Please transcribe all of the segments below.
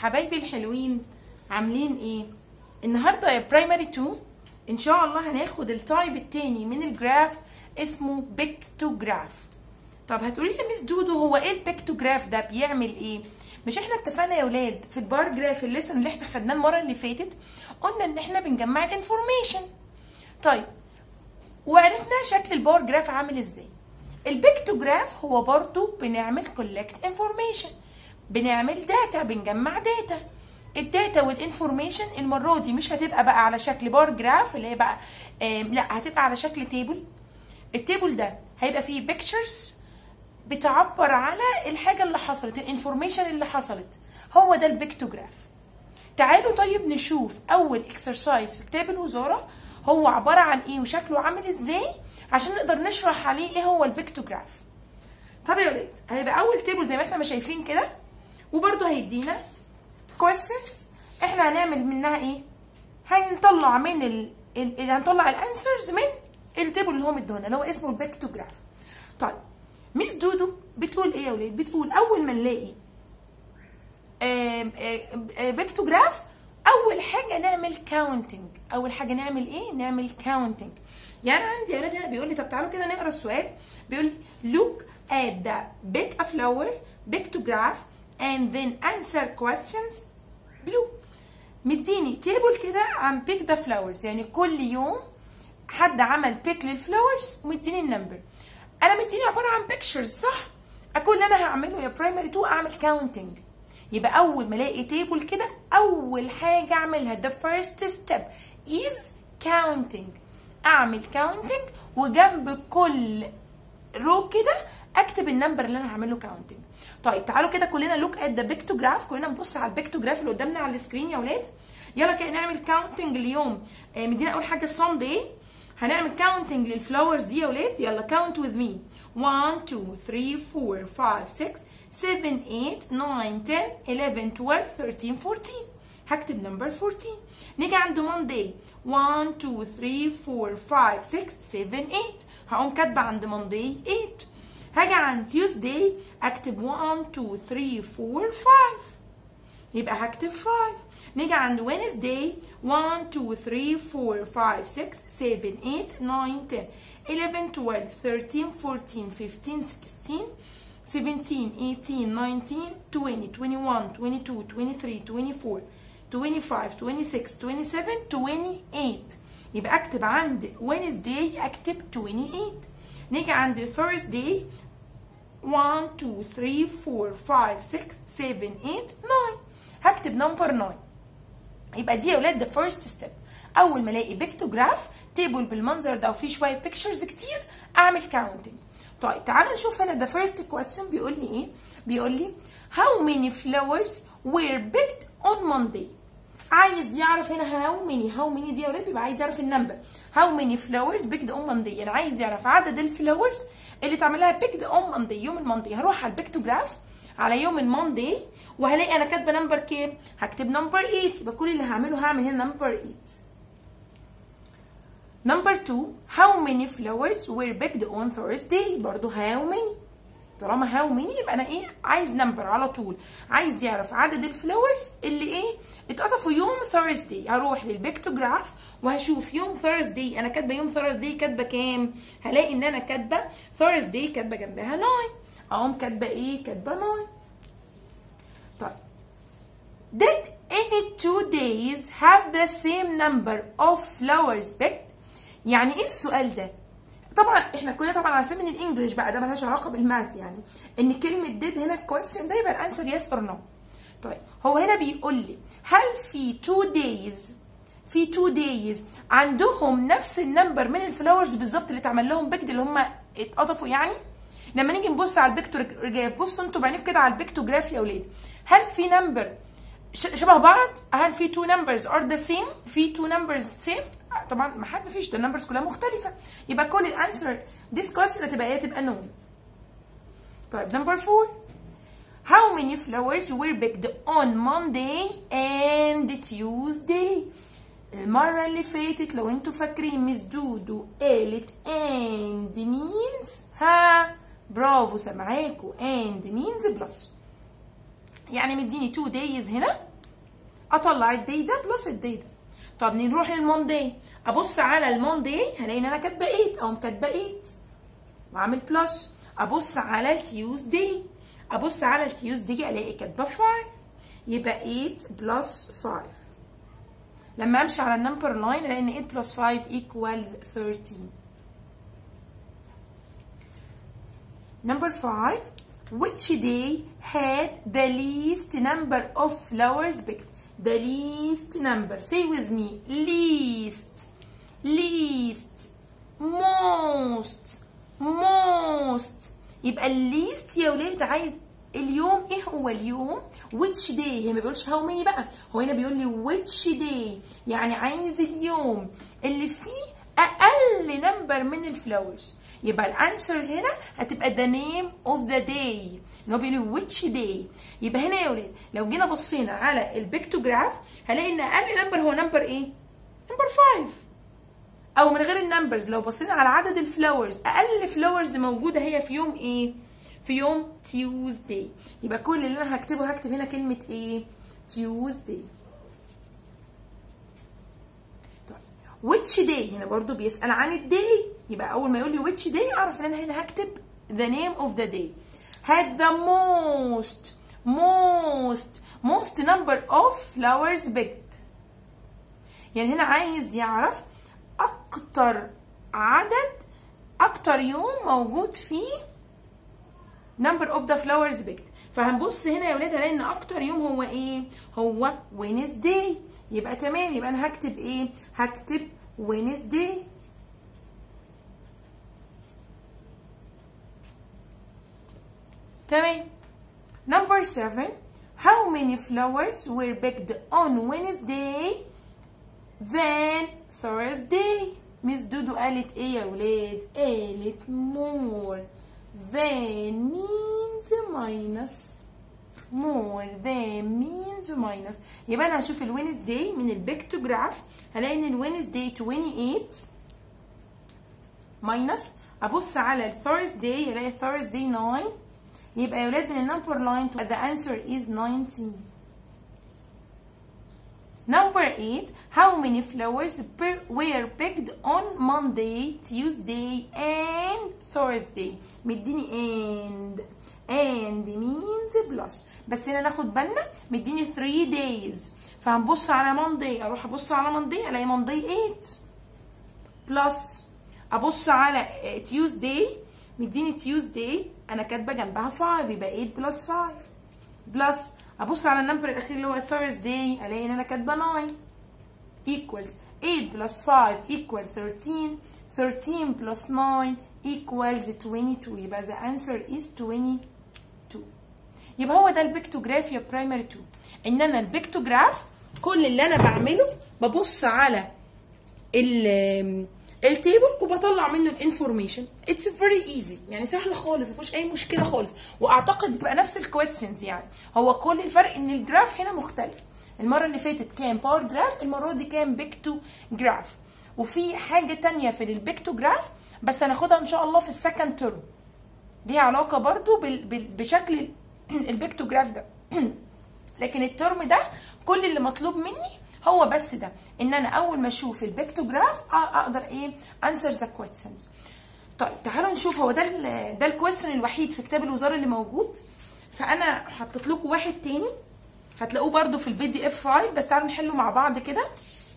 حبايبي الحلوين عاملين ايه النهارده يا برايمري 2 ان شاء الله هناخد التايب التاني من الجراف اسمه بيكتوجراف طب هتقولي لي يا مس دودو هو ايه البيكتوجراف ده بيعمل ايه مش احنا اتفقنا يا ولاد في البار جراف الليسن اللي احنا خدناه المره اللي فاتت قلنا ان احنا بنجمع الانفورميشن طيب وعرفنا شكل البار جراف عامل ازاي البيكتوجراف هو برضو بنعمل كولكت انفورميشن بنعمل داتا بنجمع داتا الداتا والانفورميشن المره دي مش هتبقى بقى على شكل بار جراف اللي هي بقى لا هتبقى على شكل تيبل التيبل ده هيبقى فيه بيكتشرز بتعبر على الحاجه اللي حصلت الانفورميشن اللي حصلت هو ده البيكتوجراف تعالوا طيب نشوف اول اكسرسايز في كتاب الوزاره هو عباره عن ايه وشكله عامل ازاي عشان نقدر نشرح عليه ايه هو البيكتوجراف طب يا ولاد هيبقى اول تيبل زي ما احنا ما شايفين كده وبرده هيدينا questions احنا هنعمل منها ايه هنطلع من ال... ال... هنطلع الانسرز من التيبل اللي هو مديهولنا اللي هو اسمه البيكتوجراف طيب ميس دودو بتقول ايه يا ولاد بتقول اول ما نلاقي بيكتوجراف اول حاجه نعمل كاونتنج اول حاجه نعمل ايه نعمل كاونتنج يعني عندي يا ولاد هنا بيقول لي طب تعالوا كده نقرا السؤال بيقول لي look at the pick a flower pictograph and then answer questions blue مديني تيبل كده عن pick the flowers يعني كل يوم حد عمل بيك للفلاورز ومديني النمبر انا مديني عباره عن pictures صح اكون اللي انا هعمله يا برايمري 2 اعمل كاونتنج يبقى اول ما الاقي تيبل كده اول حاجه اعملها the first step is counting اعمل كاونتنج وجنب كل رو كده اكتب النمبر اللي انا هعمله كاونتنج طيب تعالوا كده كلنا لوك ات ذا بيكتوجراف كلنا نبص على البيكتوجراف اللي قدامنا على السكرين يا ولاد يلا كده نعمل كاونتنج اليوم آه مدينا اول حاجه ساندي هنعمل كاونتنج للفلاورز دي يا ولاد يلا كاونت وذ مي 1 2 3 4 5 6 7 8 9 10 11 12 13 14 هكتب نمبر 14 نيجي عند ماندي 1 2 3 4 5 6 7 8 هقوم كاتبه عند ماندي 8 هاجي عند تيوزداي اكتب 1 2 3 4 5 يبقى هكتب 5 نيجي عند وينزداي 1 2 3 4 5 6 7 8 9 10 11 12 13 14 15 16 17 18 19 20 21 22 23 24 25 26 27 28 يبقى اكتب عند Wednesday اكتب 28 نيجي عند Thursday 1 2 3 4 5 6 7 8 9 هكتب نمبر 9 يبقى دي يا ولاد the first step اول ما الاقي بيكتوجراف تيبل بالمنظر ده وفيه شويه بيكتشرز كتير اعمل كاونتنج طيب تعالوا نشوف هنا the first question بيقول لي ايه بيقول لي how many flowers were picked on Monday عايز يعرف هنا how many how many دي يا ولاد بيبقى عايز يعرف النمبر how many flowers picked on Monday يعني عايز يعرف عدد الفلاورز اللي اتعمل لها picked on Monday يوم الماندي هروح على البيكتوجراف على يوم الماندي وهلاقي انا كاتبه نمبر كام هكتب نمبر 8 يبقى كل اللي هعمله هعمل هنا نمبر 8 نمبر 2 how many flowers were picked on Thursday برضو how many طالما how many يبقى انا ايه عايز نمبر على طول عايز يعرف عدد الفلاورز اللي ايه اتقطفوا يوم Thursday هروح للبيكتوجراف وهشوف يوم Thursday انا كاتبه يوم Thursday كاتبه كام هلاقي ان انا كاتبه Thursday كاتبه جنبها 9 اقوم كاتبه ايه كاتبه 9 طيب did any two days have the same number of flowers picked يعني ايه السؤال ده طبعا احنا كلنا طبعا عارفين من الانجليش بقى ده ملهاش علاقه بالماث يعني ان كلمه did هنا الكويستشن ده يبقى الانسر يس اور نو طيب هو هنا بيقول لي هل في two days في two days عندهم نفس النمبر من الفلاورز بالظبط اللي اتعمل لهم بيكد اللي هم اتقطفوا يعني لما نيجي نبص على البيكتوجراف بصوا انتوا بعينيكم كده على البيكتوجراف يا اولاد هل في نمبر شبه بعض هل في two numbers are the same في two numbers same طبعا ما حد مفيش ده النمبرز كلها مختلفه يبقى كل الانسر this question هتبقى ايه تبقى نون طيب نمبر 4 how many flowers were picked on Monday and Tuesday المرة اللي فاتت لو انتوا فاكرين مس دودو قالت and means ها برافو سامعاكوا and means بلس يعني مديني 2 days هنا اطلع الدي ده بلس الدي ده طب نروح للموندي ابص على الموندي هلاقي ان انا كاتبه 8 او كاتبه 8 واعمل بلس ابص على التيوزداي ابص على التيوزداي الاقي كاتبه 5 يبقى 8 بلس 5 لما امشي على النمبر لاين الاقي ان 8 بلس 5 equals 13 Number 5 Which day had the least number of flowers picked? The least number. Say with me. Least. Least. Most. Most. يبقى الليست يا ولاد عايز اليوم ايه هو اليوم which day هي ما بيقولش how many بقى هو هنا بيقول لي which day يعني عايز اليوم اللي فيه اقل نمبر من الفلاورز يبقى الانسر هنا هتبقى the name of the day ان هو بيقول which day يبقى هنا يا ولاد لو جينا بصينا على البيكتوجراف هلاقي ان اقل نمبر هو نمبر ايه نمبر 5 او من غير النمبرز لو بصينا على عدد الفلاورز اقل فلاورز موجوده هي في يوم ايه في يوم تيوزداي يبقى كل اللي انا هكتبه هكتب هنا كلمه ايه تيوزداي which day هنا برضو بيسأل عن الداي يبقى أول ما يقول لي which day أعرف إن أنا هنا هكتب the name of the day had the most most most number of flowers picked يعني هنا عايز يعرف أكتر عدد أكتر يوم موجود فيه number of the flowers picked فهنبص هنا يا ولاد هلاقي إن أكتر يوم هو إيه؟ هو Wednesday يبقى تمام يبقى انا هكتب ايه هكتب Wednesday تمام number 7 how many flowers were picked on Wednesday than Thursday مس دودو قالت ايه يا ولاد قالت more than means minus more than means minus يبقى انا هشوف الوينزداي من البيكتوجراف هلاقي ان الوينزداي 28 minus ابص على الثيرزداي هلاقي الثيرزداي 9 يبقى يا ولاد من النمبر لاين the answer is 19 Number 8 How many flowers per, were picked on Monday, Tuesday and Thursday مديني and and means plus بس هنا ناخد بالنا مديني 3 days فهنبص على Monday اروح ابص على Monday الاقي Monday 8 بلس ابص على Tuesday مديني Tuesday انا كاتبه جنبها 5 يبقى 8 بلس 5 بلس ابص على النمبر الاخير اللي هو Thursday الاقي ان انا كاتبه 9 equals 8 plus 5 equal 13 13 plus 9 equals 22 يبقى the answer is 22 يبقى هو ده البيكتوجراف يا برايمري 2 ان انا البيكتوجراف كل اللي انا بعمله ببص على التيبل وبطلع منه الانفورميشن اتس فيري ايزي يعني سهل خالص ما فيهوش اي مشكله خالص واعتقد بتبقى نفس الكويستشنز يعني هو كل الفرق ان الجراف هنا مختلف المره اللي فاتت كان بار جراف المره دي كان بيكتو جراف وفي حاجه تانية في البيكتوجراف بس هناخدها ان شاء الله في السكند ترم ليها علاقه برضو بال بال بشكل البيكتوجراف ده لكن الترم ده كل اللي مطلوب مني هو بس ده ان انا اول ما اشوف البيكتوجراف اقدر ايه انسر ذا كويستشنز طيب تعالوا نشوف هو ده ال ده الكويستشن الوحيد في كتاب الوزاره اللي موجود فانا حطيت لكم واحد تاني هتلاقوه برده في البي دي اف فايل بس تعالوا نحله مع بعض كده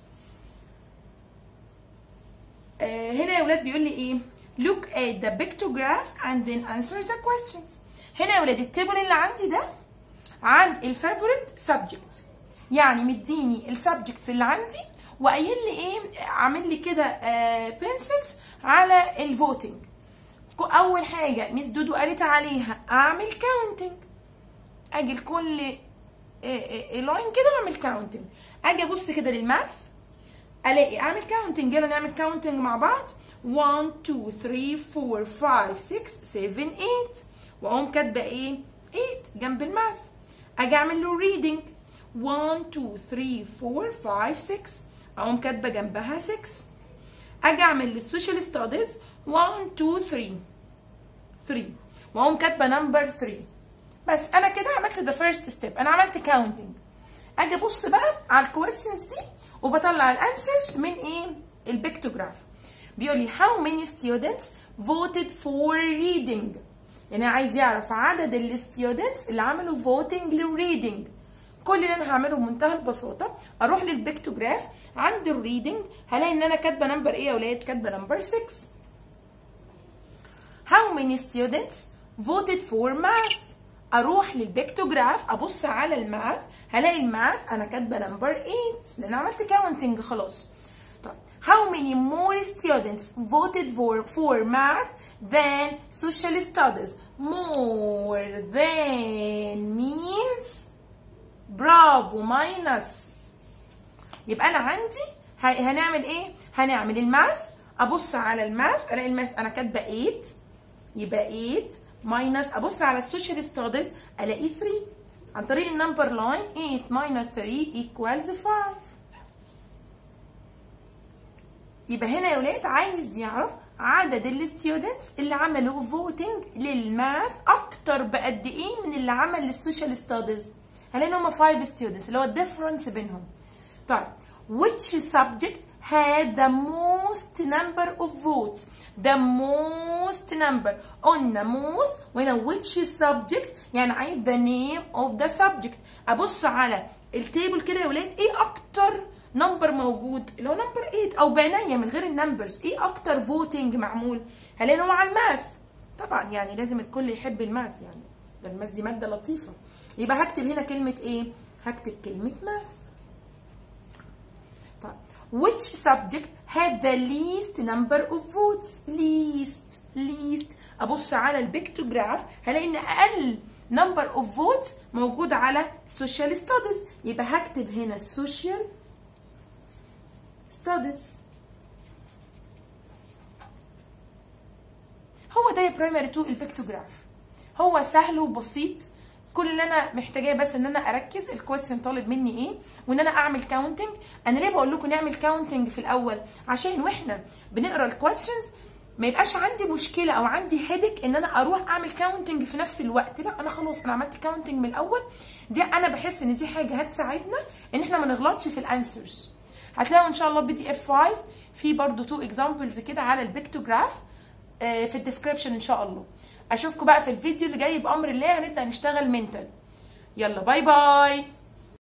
آه هنا يا ولاد بيقول لي ايه look at the pictograph and then answer the questions هنا يا ولاد التيبل اللي عندي ده عن الفيفوريت سبجكت يعني مديني السبجكتس اللي عندي وقايل لي ايه عامل لي كده بنسلز على الفوتنج اول حاجه ميس دودو قالت عليها اعمل كاونتنج اجي لكل لاين كده واعمل كاونتنج اجي ابص كده للماث الاقي اعمل كاونتنج يلا نعمل كاونتنج مع بعض 1 2 3 4 5 6 7 8 واقوم كاتبه ايه 8 جنب الماث اجي اعمل له ريدنج 1 2 3 4 5 6 اقوم كاتبه جنبها 6 اجي اعمل للسوشيال ستاديز 1 2 3 3 واقوم كاتبه نمبر 3 بس انا كده عملت ذا فيرست ستيب انا عملت كاونتنج اجي ابص بقى على الكويستشنز دي وبطلع الانسرز من ايه البيكتوجراف بيقول لي how many students voted for reading يعني عايز يعرف عدد الستودنتس اللي عملوا voting للريدنج كل اللي انا هعمله بمنتهى البساطه اروح للبيكتوجراف عند الريدنج هلاقي ان انا كاتبه نمبر ايه يا اولاد كاتبه نمبر 6 how many students voted for math اروح للبيكتوجراف ابص على الماث هلاقي الماث انا كاتبه نمبر 8 لان عملت كاونتنج خلاص طيب how many more students voted for for math than social studies more than means برافو ماينس يبقى انا عندي هنعمل ايه هنعمل الماث ابص على الماث الاقي الماث انا كاتبه 8 يبقى 8 ماينس ابص على السوشيال ستاديز الاقي 3 عن طريق النمبر لاين 8 ماينس 3 ايكوالز 5 يبقى هنا يا ولاد عايز يعرف عدد الستودنتس اللي عملوا فوتنج للماث اكتر بقد ايه من اللي عمل للسوشيال ستاديز هنلاقي ان هم 5 students اللي هو الديفرنس بينهم طيب which subject had the most number of votes the most number قلنا most وهنا which subject يعني عايز the name of the subject ابص على التيبل كده يا ولاد ايه اكتر نمبر موجود اللي هو نمبر 8 او بعنايه من غير النمبرز ايه اكتر فوتنج معمول هلاقي هو على الماث طبعا يعني لازم الكل يحب الماث يعني ده الماث دي ماده لطيفه يبقى هكتب هنا كلمة ايه؟ هكتب كلمة math. طيب which subject had the least number of votes? least least ابص على البيكتوجراف هلاقي ان اقل number of votes موجود على social studies يبقى هكتب هنا social studies هو ده يا برايمري 2 البيكتوجراف هو سهل وبسيط كل اللي انا محتاجاه بس ان انا اركز الكويستشن طالب مني ايه وان انا اعمل كاونتنج انا ليه بقول لكم نعمل كاونتنج في الاول عشان واحنا بنقرا الكويستشنز ما يبقاش عندي مشكله او عندي هيدك ان انا اروح اعمل كاونتنج في نفس الوقت لا انا خلاص انا عملت كاونتنج من الاول دي انا بحس ان دي حاجه هتساعدنا ان احنا ما نغلطش في الانسرز هتلاقوا ان شاء الله بي دي اف فايل في برضو تو اكزامبلز كده على البيكتوجراف في الديسكربشن ان شاء الله اشوفكم بقى في الفيديو اللي جاي بامر الله هنبدا نشتغل منتال يلا باي باي